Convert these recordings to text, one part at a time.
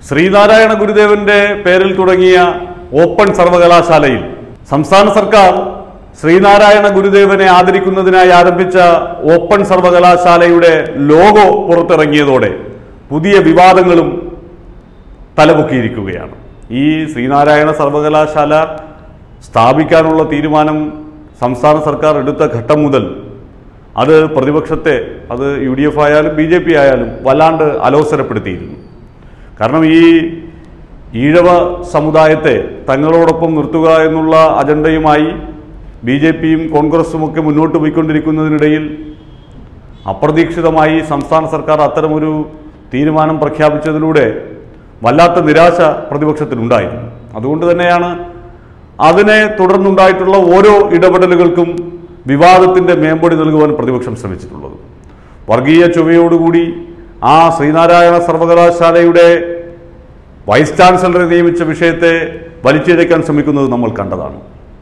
ശ്രീനാരായണ ഗുരുദേവന്റെ പേരിൽ തുടങ്ങിയ ഓപ്പൺ സർവകലാശാലയിൽ സംസ്ഥാന സർക്കാർ ശ്രീനാരായണ ഗുരുദേവനെ ആദരിക്കുന്നതിനായി ആരംഭിച്ച ഓപ്പൺ സർവകലാശാലയുടെ ലോഗോ പുറത്തിറങ്ങിയതോടെ പുതിയ വിവാദങ്ങളും തലപൊക്കിയിരിക്കുകയാണ് ഈ ശ്രീനാരായണ സർവകലാശാല സ്ഥാപിക്കാനുള്ള തീരുമാനം സംസ്ഥാന സർക്കാർ എടുത്ത ഘട്ടം മുതൽ അത് പ്രതിപക്ഷത്തെ അത് യു ഡി എഫ് ആയാലും ബി ജെ പി ആയാലും വല്ലാണ്ട് അലോസരപ്പെടുത്തിയിരുന്നു കാരണം ഈ ഈഴവ സമുദായത്തെ തങ്ങളോടൊപ്പം നിർത്തുക എന്നുള്ള അജണ്ടയുമായി ബി ജെ പിയും കോൺഗ്രസും ഒക്കെ മുന്നോട്ട് പോയിക്കൊണ്ടിരിക്കുന്നതിനിടയിൽ അപ്രതീക്ഷിതമായി സംസ്ഥാന സർക്കാർ അത്തരമൊരു തീരുമാനം പ്രഖ്യാപിച്ചതിലൂടെ വല്ലാത്ത നിരാശ പ്രതിപക്ഷത്തിനുണ്ടായിരുന്നു അതുകൊണ്ട് തന്നെയാണ് അതിനെ തുടർന്നുണ്ടായിട്ടുള്ള ഓരോ ഇടപെടലുകൾക്കും വിവാദത്തിൻ്റെ മേമ്പൊടി നൽകുവാൻ പ്രതിപക്ഷം ശ്രമിച്ചിട്ടുള്ളത് വർഗീയ ചുവയോടുകൂടി ആ ശ്രീനാരായണ സർവകലാശാലയുടെ വൈസ് ചാൻസലറെ നിയമിച്ച വിഷയത്തെ വലിച്ചിഴയ്ക്കാൻ ശ്രമിക്കുന്നത് നമ്മൾ കണ്ടതാണ്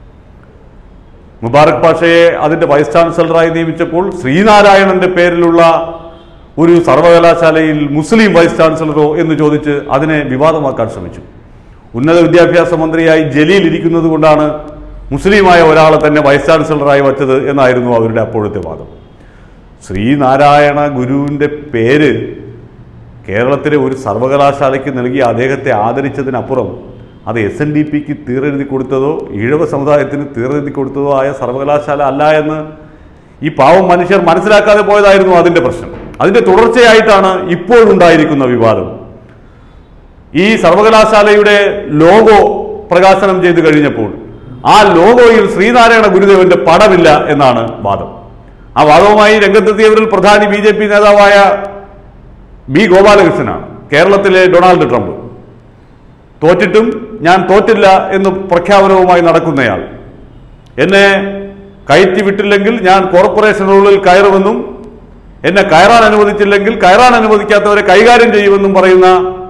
മുബാറക് പാഷയെ അതിന്റെ വൈസ് ചാൻസലറായി നിയമിച്ചപ്പോൾ ശ്രീനാരായണന്റെ പേരിലുള്ള ഒരു സർവകലാശാലയിൽ മുസ്ലിം വൈസ് ചാൻസലറോ എന്ന് ചോദിച്ച് അതിനെ വിവാദമാക്കാൻ ശ്രമിച്ചു ഉന്നത വിദ്യാഭ്യാസ മന്ത്രിയായി ജലീൽ ഇരിക്കുന്നത് കൊണ്ടാണ് മുസ്ലിമായ ഒരാളെ തന്നെ വൈസ് ചാൻസലറായി വച്ചത് എന്നായിരുന്നു അവരുടെ അപ്പോഴത്തെ വാദം ശ്രീനാരായണ ഗുരുവിൻ്റെ പേര് കേരളത്തിലെ ഒരു സർവകലാശാലയ്ക്ക് നൽകി അദ്ദേഹത്തെ ആദരിച്ചതിനപ്പുറം അത് എസ് എൻ ഡി പിക്ക് തീറെഴുതി കൊടുത്തതോ ഈഴവ സമുദായത്തിന് തീറെഴുതി കൊടുത്തതോ ആയ സർവകലാശാല അല്ല എന്ന് ഈ പാവം മനുഷ്യർ മനസ്സിലാക്കാതെ പോയതായിരുന്നു അതിൻ്റെ പ്രശ്നം അതിൻ്റെ തുടർച്ചയായിട്ടാണ് ഇപ്പോഴുണ്ടായിരിക്കുന്ന വിവാദം ഈ സർവകലാശാലയുടെ ലോഗോ പ്രകാശനം ചെയ്തു കഴിഞ്ഞപ്പോൾ ആ ലോഗോയിൽ ശ്രീനാരായണ ഗുരുദേവന്റെ പടമില്ല എന്നാണ് വാദം ആ വാദവുമായി രംഗത്തെത്തിയവരിൽ പ്രധാനി ബി ജെ പി നേതാവായ ബി ഗോപാലകൃഷ്ണനാണ് കേരളത്തിലെ ഡൊണാൾഡ് ട്രംപ് തോറ്റിട്ടും ഞാൻ തോറ്റില്ല എന്ന് പ്രഖ്യാപനവുമായി നടക്കുന്നയാൾ എന്നെ കയറ്റി വിട്ടില്ലെങ്കിൽ ഞാൻ കോർപ്പറേഷനുള്ളിൽ കയറുമെന്നും എന്നെ കയറാൻ അനുവദിച്ചില്ലെങ്കിൽ കയറാൻ അനുവദിക്കാത്തവരെ കൈകാര്യം ചെയ്യുമെന്നും പറയുന്ന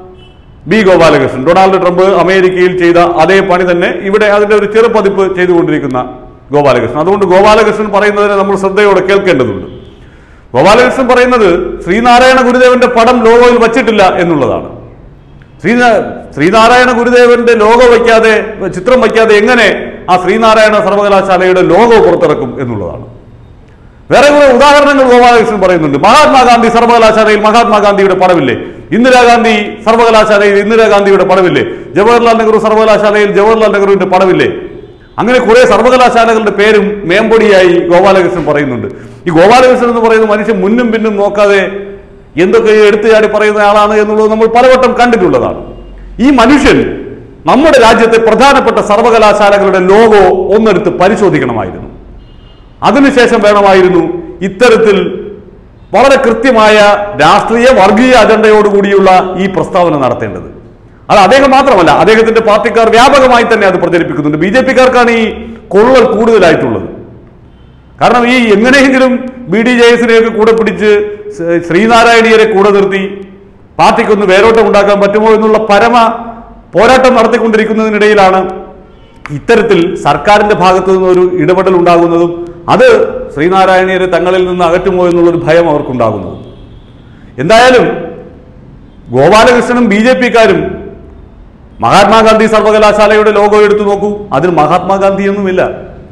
ബി ഗോപാലകൃഷ്ണൻ ഡൊണാൾഡ് ട്രംപ് അമേരിക്കയിൽ ചെയ്ത അതേ പണി തന്നെ ഇവിടെ അതിന്റെ ഒരു ചെറുപതിപ്പ് ചെയ്തുകൊണ്ടിരിക്കുന്ന ഗോപാലകൃഷ്ണൻ അതുകൊണ്ട് ഗോപാലകൃഷ്ണൻ പറയുന്നതിനെ നമ്മൾ ശ്രദ്ധയോടെ കേൾക്കേണ്ടതുണ്ട് ഗോപാലകൃഷ്ണൻ പറയുന്നത് ശ്രീനാരായണ ഗുരുദേവന്റെ പടം ലോഗോയിൽ വച്ചിട്ടില്ല എന്നുള്ളതാണ് ശ്രീനാ ശ്രീനാരായണ ഗുരുദേവന്റെ ലോഗോ വയ്ക്കാതെ ചിത്രം വയ്ക്കാതെ എങ്ങനെ ആ ശ്രീനാരായണ സർവകലാശാലയുടെ ലോഗോ പുറത്തിറക്കും എന്നുള്ളതാണ് വേറെ കുറെ ഉദാഹരണങ്ങൾ ഗോപാലകൃഷ്ണൻ പറയുന്നുണ്ട് മഹാത്മാഗാന്ധി സർവകലാശാലയിൽ മഹാത്മാഗാന്ധിയുടെ പടമില്ലേ ഇന്ദിരാഗാന്ധി സർവകലാശാലയിൽ ഇന്ദിരാഗാന്ധിയുടെ പടമില്ലേ ജവഹർലാൽ നെഹ്റു സർവകലാശാലയിൽ ജവഹർലാൽ നെഹ്റുവിന്റെ പടമില്ലേ അങ്ങനെ കുറെ സർവകലാശാലകളുടെ പേരും മേമ്പൊടിയായി ഗോപാലകൃഷ്ണൻ പറയുന്നുണ്ട് ഈ ഗോപാലകൃഷ്ണൻ എന്ന് പറയുന്ന മനുഷ്യൻ മുന്നും പിന്നും നോക്കാതെ എന്തൊക്കെ എടുത്തു ചാടി പറയുന്ന ആളാണ് എന്നുള്ളത് നമ്മൾ പലവട്ടം കണ്ടിട്ടുള്ളതാണ് ഈ മനുഷ്യൻ നമ്മുടെ രാജ്യത്തെ പ്രധാനപ്പെട്ട സർവകലാശാലകളുടെ ലോഗോ ഒന്നെടുത്ത് പരിശോധിക്കണമായിരുന്നു അതിനുശേഷം വേണമായിരുന്നു ഇത്തരത്തിൽ വളരെ കൃത്യമായ രാഷ്ട്രീയ വർഗീയ അജണ്ടയോടുകൂടിയുള്ള ഈ പ്രസ്താവന നടത്തേണ്ടത് അത് അദ്ദേഹം മാത്രമല്ല അദ്ദേഹത്തിന്റെ പാർട്ടിക്കാർ വ്യാപകമായി തന്നെ അത് പ്രചരിപ്പിക്കുന്നുണ്ട് ബി ജെ പിക്കാർക്കാണ് ഈ കൊള്ളൽ കൂടുതലായിട്ടുള്ളത് കാരണം ഈ എങ്ങനെയെങ്കിലും ബി ഡി ജെ എസിനെയൊക്കെ കൂടെ പിടിച്ച് ശ്രീ- ശ്രീനാരായണീയരെ കൂടെ നിർത്തി പാർട്ടിക്കൊന്ന് വേരോട്ടം ഉണ്ടാക്കാൻ പറ്റുമോ എന്നുള്ള പരമ പോരാട്ടം നടത്തിക്കൊണ്ടിരിക്കുന്നതിനിടയിലാണ് ഇത്തരത്തിൽ സർക്കാരിന്റെ ഭാഗത്തു നിന്ന് ഒരു ഇടപെടൽ ഉണ്ടാകുന്നതും അത് ശ്രീനാരായണീയരെ തങ്ങളിൽ നിന്ന് അകറ്റുമോ എന്നുള്ളൊരു ഭയം അവർക്കുണ്ടാകുന്നതും എന്തായാലും ഗോപാലകൃഷ്ണനും ബി ജെ പിക്കാരും മഹാത്മാഗാന്ധി സർവകലാശാലയുടെ ലോഗോ എടുത്തു നോക്കൂ അതിൽ മഹാത്മാഗാന്ധിയൊന്നുമില്ല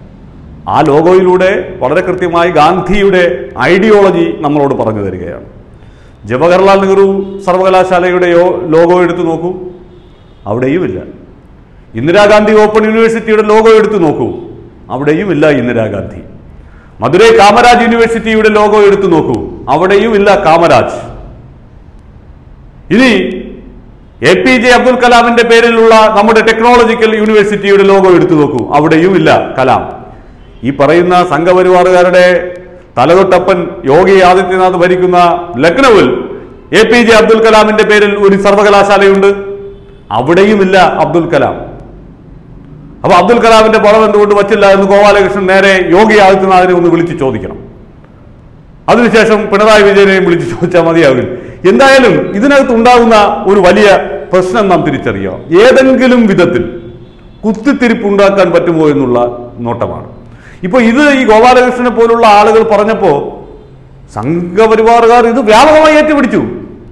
ആ ലോഗോയിലൂടെ വളരെ കൃത്യമായി ഗാന്ധിയുടെ ഐഡിയോളജി നമ്മളോട് പറഞ്ഞു തരികയാണ് ജവഹർലാൽ നെഹ്റു സർവകലാശാലയുടെ യോ- ലോഗോ എടുത്തു നോക്കൂ അവിടെയും ഇല്ല ഇന്ദിരാഗാന്ധി ഓപ്പൺ യൂണിവേഴ്സിറ്റിയുടെ ലോഗോ എടുത്തു നോക്കൂ അവിടെയും ഇല്ല ഇന്ദിരാഗാന്ധി മധുരൈ കാമരാജ് യൂണിവേഴ്സിറ്റിയുടെ ലോഗോ എടുത്തു നോക്കൂ അവിടെയും ഇല്ല കാമരാജ് ഇനി എ പി ജെ അബ്ദുൽ കലാമിന്റെ പേരിലുള്ള നമ്മുടെ ടെക്നോളജിക്കൽ യൂണിവേഴ്സിറ്റിയുടെ ലോഗോ എടുത്തു നോക്കൂ അവിടെയും ഇല്ല കലാം ഈ പറയുന്ന സംഘപരിവാറുകാരുടെ തലതൊട്ടപ്പൻ യോഗി ആദിത്യനാഥ് ഭരിക്കുന്ന ലക്നൌവിൽ എ പി ജെ അബ്ദുൽ കലാമിന്റെ പേരിൽ ഒരു സർവകലാശാലയുണ്ട് അവിടെയും ഇല്ല അബ്ദുൽ കലാം അപ്പൊ അബ്ദുൽ കലാമിന്റെ പടം എന്തുകൊണ്ട് വച്ചില്ല എന്ന് ഗോപാലകൃഷ്ണൻ നേരെ യോഗി ആദിത്യനാഥിനെ ഒന്ന് വിളിച്ച് ചോദിക്കണം അതിനുശേഷം പിണറായി വിജയനെയും വിളിച്ച് ചോദിച്ചാൽ മതിയാകും എന്തായാലും ഇതിനകത്ത് ഉണ്ടാകുന്ന ഒരു വലിയ പ്രശ്നം നാം തിരിച്ചറിയുക ഏതെങ്കിലും വിധത്തിൽ കുത്തിത്തിരിപ്പ് ഉണ്ടാക്കാൻ പറ്റുമോ എന്നുള്ള നോട്ടമാണ് ഇപ്പോൾ ഇത് ഈ ഗോപാലകൃഷ്ണനെ പോലുള്ള ആളുകൾ പറഞ്ഞപ്പോൾ സംഘപരിവാറുകാർ ഇത് വ്യാപകമായി ഏറ്റുപിടിച്ചു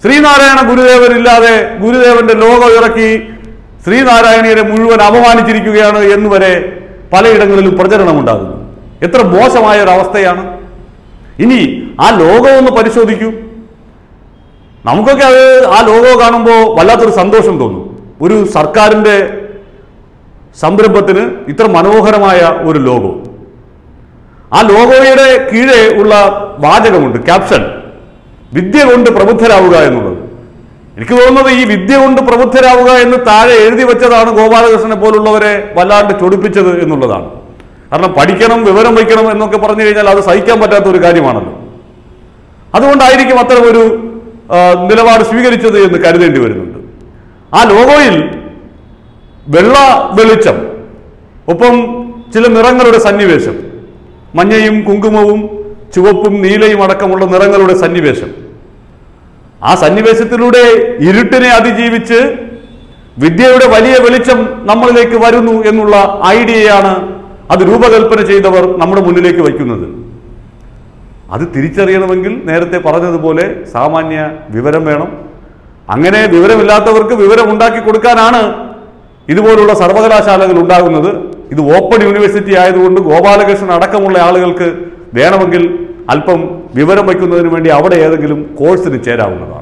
ശ്രീനാരായണ ഗുരുദേവൻ ഇല്ലാതെ ഗുരുദേവന്റെ ലോഗോ ഇറക്കി ശ്രീനാരായണീയരെ മുഴുവൻ അപമാനിച്ചിരിക്കുകയാണ് എന്ന് വരെ പലയിടങ്ങളിലും പ്രചരണമുണ്ടാകുന്നു എത്ര മോശമായ ഒരു അവസ്ഥയാണ് ഇനി ആ ലോഗോ ഒന്ന് പരിശോധിക്കൂ നമുക്കൊക്കെ അത് ആ ലോഗോ കാണുമ്പോൾ വല്ലാത്തൊരു സന്തോഷം തോന്നും ഒരു സർക്കാരിൻ്റെ സംരംഭത്തിന് ഇത്ര മനോഹരമായ ഒരു ലോഗോ ആ ലോഗോയുടെ കീഴെ ഉള്ള വാചകമുണ്ട് ക്യാപ്ഷൻ വിദ്യ കൊണ്ട് പ്രബുദ്ധരാവുക എന്നുള്ളത് എനിക്ക് തോന്നുന്നത് ഈ വിദ്യ കൊണ്ട് പ്രബുദ്ധരാവുക എന്ന് താഴെ എഴുതി വെച്ചതാണ് ഗോപാലകൃഷ്ണനെ പോലുള്ളവരെ വല്ലാണ്ട് ചൊടിപ്പിച്ചത് എന്നുള്ളതാണ് കാരണം പഠിക്കണം വിവരം വയ്ക്കണം എന്നൊക്കെ പറഞ്ഞു കഴിഞ്ഞാൽ അത് സഹിക്കാൻ പറ്റാത്ത ഒരു കാര്യമാണല്ലോ അതുകൊണ്ടായിരിക്കും അത്തരം ഒരു ആ, നിലപാട് സ്വീകരിച്ചത് എന്ന് കരുതേണ്ടി വരുന്നുണ്ട് ആ ലോഗോയിൽ വെള്ള വെളിച്ചം ഒപ്പം ചില നിറങ്ങളുടെ സന്നിവേശം മഞ്ഞയും കുങ്കുമവും ചുവപ്പും നീലയും അടക്കമുള്ള നിറങ്ങളുടെ സന്നിവേശം ആ സന്നിവേശത്തിലൂടെ ഇരുട്ടിനെ അതിജീവിച്ച് വിദ്യയുടെ വലിയ വെളിച്ചം നമ്മളിലേക്ക് വരുന്നു എന്നുള്ള ഐഡിയയാണ് അത് രൂപകൽപ്പന ചെയ്തവർ നമ്മുടെ മുന്നിലേക്ക് വയ്ക്കുന്നത് അത് തിരിച്ചറിയണമെങ്കിൽ നേരത്തെ പറഞ്ഞതുപോലെ സാമാന്യ വിവരം വേണം അങ്ങനെ വിവരമില്ലാത്തവർക്ക് വിവരം ഉണ്ടാക്കി കൊടുക്കാനാണ് ഇതുപോലുള്ള സർവകലാശാലകൾ ഉണ്ടാകുന്നത് ഇത് ഓപ്പൺ യൂണിവേഴ്സിറ്റി ആയതുകൊണ്ട് ഗോപാലകൃഷ്ണൻ അടക്കമുള്ള ആളുകൾക്ക് വേണമെങ്കിൽ അല്പം വിവരം വയ്ക്കുന്നതിന് വേണ്ടി അവിടെ ഏതെങ്കിലും കോഴ്സിന് ചേരാവുന്നതാണ്